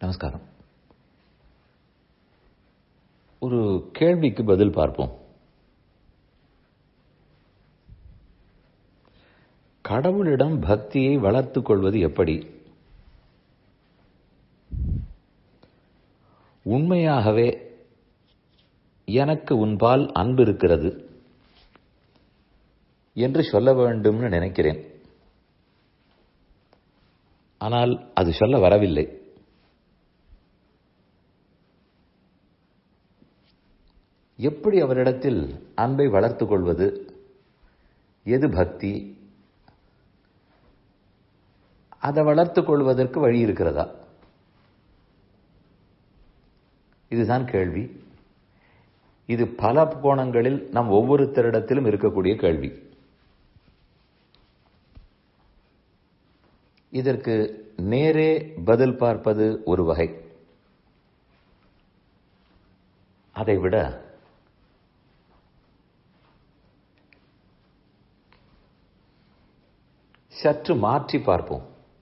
நமஸ்காரம் ஒரு கேள்விக்கு பதில் பார்ப்போம் கடவுளிடம் பக்தியை வளர்த்துக் கொள்வது எப்படி உண்மையாகவே எனக்கு உன்பால் அன்பு இருக்கிறது என்று சொல்ல வேண்டும்னு நினைக்கிறேன் ஆனால் அது சொல்ல வரவில்லை எப்படி அவரிடத்தில் அன்பை வளர்த்துக் கொள்வது எது பக்தி அதை வளர்த்துக் கொள்வதற்கு வழி இருக்கிறதா இதுதான் கேள்வி இது பல கோணங்களில் நம் ஒவ்வொருத்தரிடத்திலும் இருக்கக்கூடிய கேள்வி இதற்கு நேரே பதில் பார்ப்பது ஒரு வகை அதைவிட சற்று மாற்றி பார்ப்போம்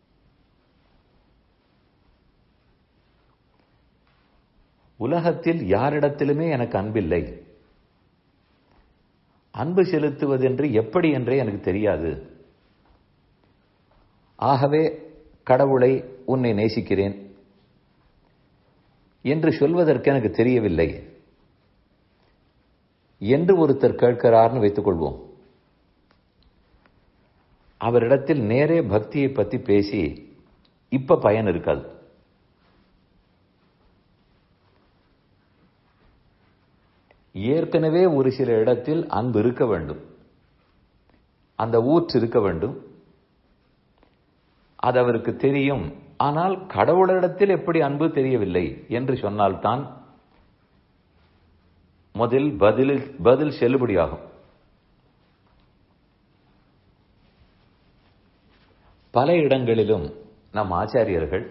உலகத்தில் யாரிடத்திலுமே எனக்கு அன்பில்லை அன்பு செலுத்துவதென்று எப்படி என்றே எனக்கு தெரியாது ஆகவே கடவுளை உன்னை நேசிக்கிறேன் என்று சொல்வதற்கு எனக்கு தெரியவில்லை என்று ஒருத்தர் கேட்கிறார்னு வைத்துக் கொள்வோம் அவரிடத்தில் நேரே பக்தியை பற்றி பேசி இப்ப பயன் இருக்காது ஏற்கனவே ஒரு சில இடத்தில் அன்பு இருக்க வேண்டும் அந்த ஊற்று இருக்க வேண்டும் அது அவருக்கு தெரியும் ஆனால் கடவுளிடத்தில் எப்படி அன்பு தெரியவில்லை என்று சொன்னால்தான் முதல் பதில் பதில் செல்லுபடியாகும் பல இடங்களிலும் நம் ஆச்சாரியர்கள்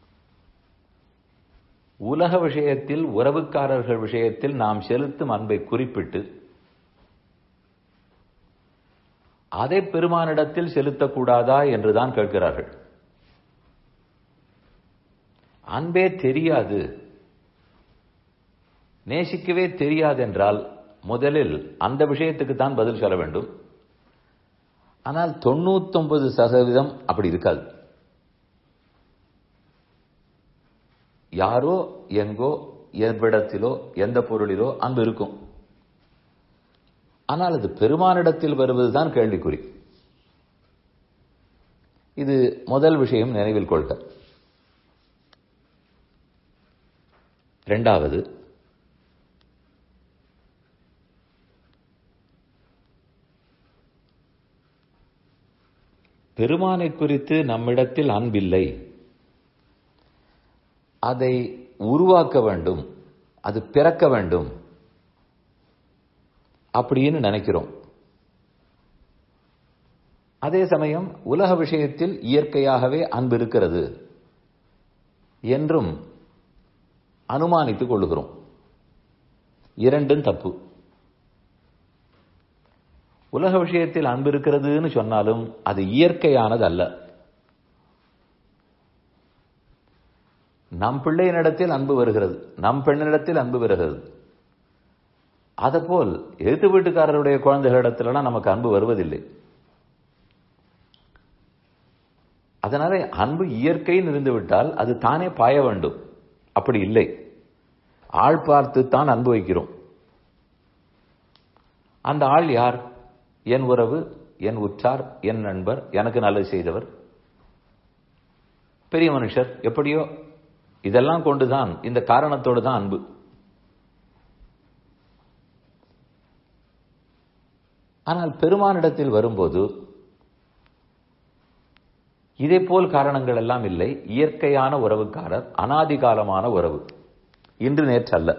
உலக விஷயத்தில் உறவுக்காரர்கள் விஷயத்தில் நாம் செலுத்தும் அன்பை குறிப்பிட்டு அதை பெருமானிடத்தில் செலுத்தக்கூடாதா என்றுதான் கேட்கிறார்கள் அன்பே தெரியாது நேசிக்கவே தெரியாது என்றால் முதலில் அந்த விஷயத்துக்கு தான் பதில் சொல்ல வேண்டும் ஆனால் தொண்ணூத்தொன்பது சதவீதம் அப்படி இருக்காது யாரோ எங்கோ எவ்விடத்திலோ எந்த பொருளிலோ அன்பு இருக்கும் ஆனால் அது பெருமானிடத்தில் வருவதுதான் கேள்விக்குறி இது முதல் விஷயம் நினைவில் கொள்க இரண்டாவது பெருமானை குறித்து நம்மிடத்தில் அன்பில்லை அதை உருவாக்க வேண்டும் அது பிறக்க வேண்டும் அப்படின்னு நினைக்கிறோம் அதே சமயம் உலக விஷயத்தில் இயற்கையாகவே அன்பு இருக்கிறது என்றும் அனுமானித்துக் கொள்ளுகிறோம் இரண்டும் தப்பு உலக விஷயத்தில் அன்பு இருக்கிறதுன்னு சொன்னாலும் அது இயற்கையானது அல்ல நம் பிள்ளையினிடத்தில் அன்பு வருகிறது நம் பெண்ணிடத்தில் அன்பு வருகிறது அதுபோல் எழுத்து வீட்டுக்காரருடைய குழந்தைகளிடத்திலலாம் நமக்கு அன்பு வருவதில்லை அதனால அன்பு இயற்கைன்னு இருந்துவிட்டால் அது தானே பாய வேண்டும் அப்படி இல்லை ஆள் பார்த்து தான் அன்பு வைக்கிறோம் அந்த ஆள் யார் என் உறவு என் உற்றார் என் நண்பர் எனக்கு நல்லது செய்தவர் பெரிய மனுஷர் எப்படியோ இதெல்லாம் கொண்டுதான் இந்த காரணத்தோடு தான் அன்பு ஆனால் பெருமானிடத்தில் வரும்போது இதே போல் காரணங்கள் எல்லாம் இல்லை இயற்கையான உறவுக்காரர் அனாதிகாலமான உறவு இன்று நேற்றல்ல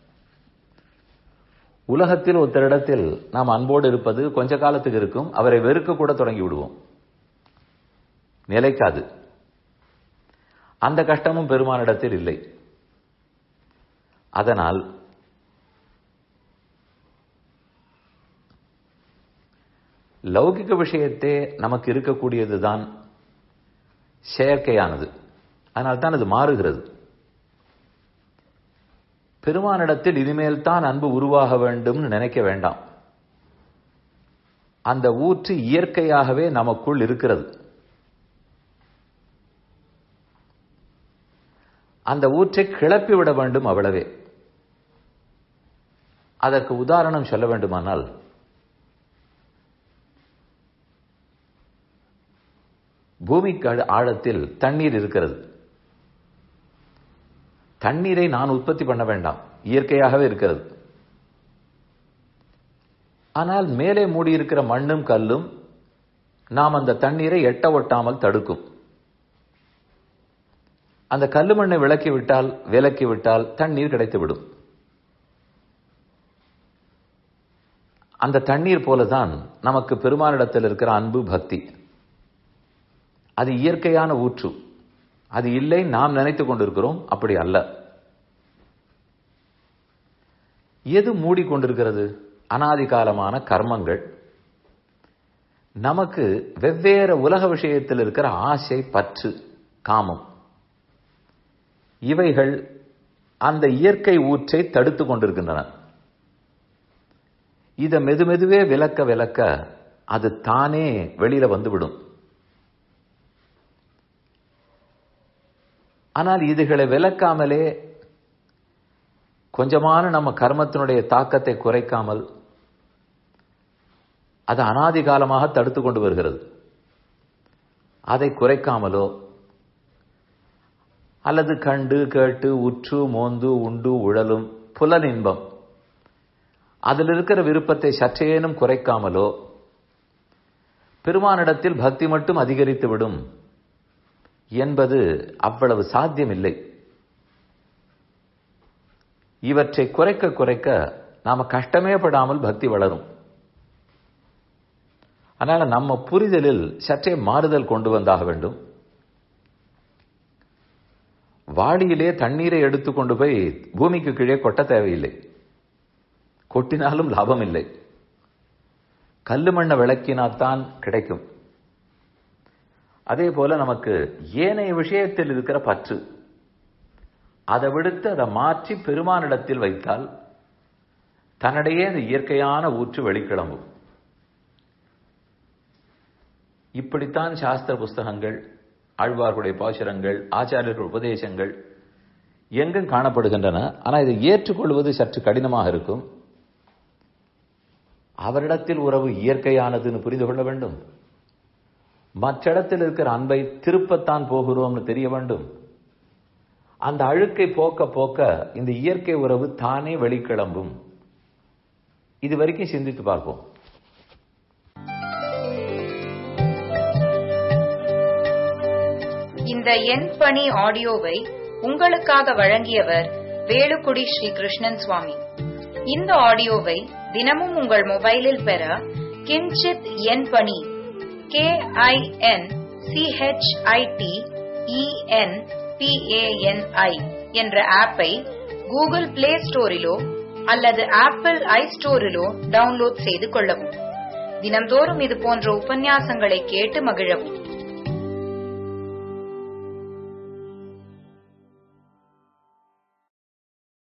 உலகத்தில் ஒருத்தரிடத்தில் நாம் அன்போடு இருப்பது கொஞ்ச காலத்துக்கு இருக்கும் அவரை வெறுக்க கூட தொடங்கி விடுவோம் நிலைக்காது அந்த கஷ்டமும் பெருமானிடத்தில் இல்லை அதனால் லௌகிக விஷயத்தே நமக்கு இருக்கக்கூடியதுதான் செயற்கையானது அதனால் தான் அது மாறுகிறது பெருமானிடத்தில் இனிமேல் தான் அன்பு உருவாக வேண்டும்னு நினைக்க வேண்டாம் அந்த ஊற்று இயற்கையாகவே நமக்குள் இருக்கிறது அந்த ஊற்றை கிளப்பி விட வேண்டும் அவ்வளவே அதற்கு உதாரணம் சொல்ல வேண்டுமானால் பூமிக்கு ஆழத்தில் தண்ணீர் இருக்கிறது தண்ணீரை நான் உற்பத்தி பண்ண வேண்டாம் இயற்கையாகவே இருக்கிறது ஆனால் மேலே மூடியிருக்கிற மண்ணும் கல்லும் நாம் அந்த தண்ணீரை எட்ட ஒட்டாமல் தடுக்கும் அந்த கல்லு மண்ணை விளக்கி விட்டால் விலக்கி விட்டால் தண்ணீர் கிடைத்துவிடும் அந்த தண்ணீர் போலதான் நமக்கு பெருமானிடத்தில் இருக்கிற அன்பு பக்தி அது இயற்கையான ஊற்று அது இல்லை நாம் நினைத்துக் கொண்டிருக்கிறோம் அப்படி அல்ல எது மூடிக்கொண்டிருக்கிறது அனாதி காலமான கர்மங்கள் நமக்கு வெவ்வேறு உலக விஷயத்தில் இருக்கிற ஆசை பற்று காமம் இவைகள் அந்த இயற்கை ஊற்றை தடுத்துக் கொண்டிருக்கின்றன இதை மெதுமெதுவே விளக்க விளக்க அது தானே வெளியில வந்துவிடும் ஆனால் இதுகளை விளக்காமலே கொஞ்சமான நம்ம கர்மத்தினுடைய தாக்கத்தை குறைக்காமல் அது அனாதி காலமாக தடுத்து கொண்டு வருகிறது அதை குறைக்காமலோ அல்லது கண்டு கேட்டு உற்று மோந்து உண்டு உழலும் புலன் இன்பம் அதில் இருக்கிற விருப்பத்தை சற்றேனும் குறைக்காமலோ பெருமானிடத்தில் பக்தி மட்டும் அதிகரித்து விடும் என்பது அவ்வளவு சாத்தியமில்லை இவற்றை குறைக்க குறைக்க நாம கஷ்டமே படாமல் பக்தி வளரும் அதனால நம்ம புரிதலில் சற்றே மாறுதல் கொண்டு வந்தாக வேண்டும் வாடியிலே தண்ணீரை எடுத்து கொண்டு போய் பூமிக்கு கீழே கொட்ட தேவையில்லை கொட்டினாலும் லாபம் இல்லை கல்லு மண்ணை விளக்கினாத்தான் கிடைக்கும் அதே போல நமக்கு ஏனைய விஷயத்தில் இருக்கிற பற்று அதை விடுத்து அதை மாற்றி பெருமானிடத்தில் வைத்தால் தன்னிடையே அந்த இயற்கையான ஊற்று வெளிக்கிளம்பும் இப்படித்தான் சாஸ்திர புஸ்தகங்கள் ஆழ்வார்களுடைய பாசுரங்கள் ஆச்சாரியர்கள் உபதேசங்கள் எங்கும் காணப்படுகின்றன ஆனால் இதை ஏற்றுக்கொள்வது சற்று கடினமாக இருக்கும் அவரிடத்தில் உறவு இயற்கையானதுன்னு புரிந்து கொள்ள வேண்டும் மற்றிடத்தில் இருக்கிற அன்பை திருப்பத்தான் போகிறோம்னு தெரிய வேண்டும் அந்த அழுக்கை போக்க போக்க இந்த இயற்கை உறவு தானே வெளிக்கிளம்பும் இது வரைக்கும் சிந்தித்து பார்ப்போம் இந்த எண் பணி ஆடியோவை உங்களுக்காக வழங்கியவர் வேலுக்குடி ஸ்ரீ கிருஷ்ணன் சுவாமி இந்த ஆடியோவை தினமும் உங்கள் மொபைலில் பெற கிஞ்சித் எண் பணி கே ஐ என் சிஹெச்ஐடி இஎன் பிஏஎன்ஐ என்ற ஆப்பை கூகுள் பிளே ஸ்டோரிலோ அல்லது ஆப்பிள் ஐ ஸ்டோரிலோ டவுன்லோட் செய்து கொள்ளவும் தினம்தோறும் இது போன்ற உபன்யாசங்களை கேட்டு மகிழவும்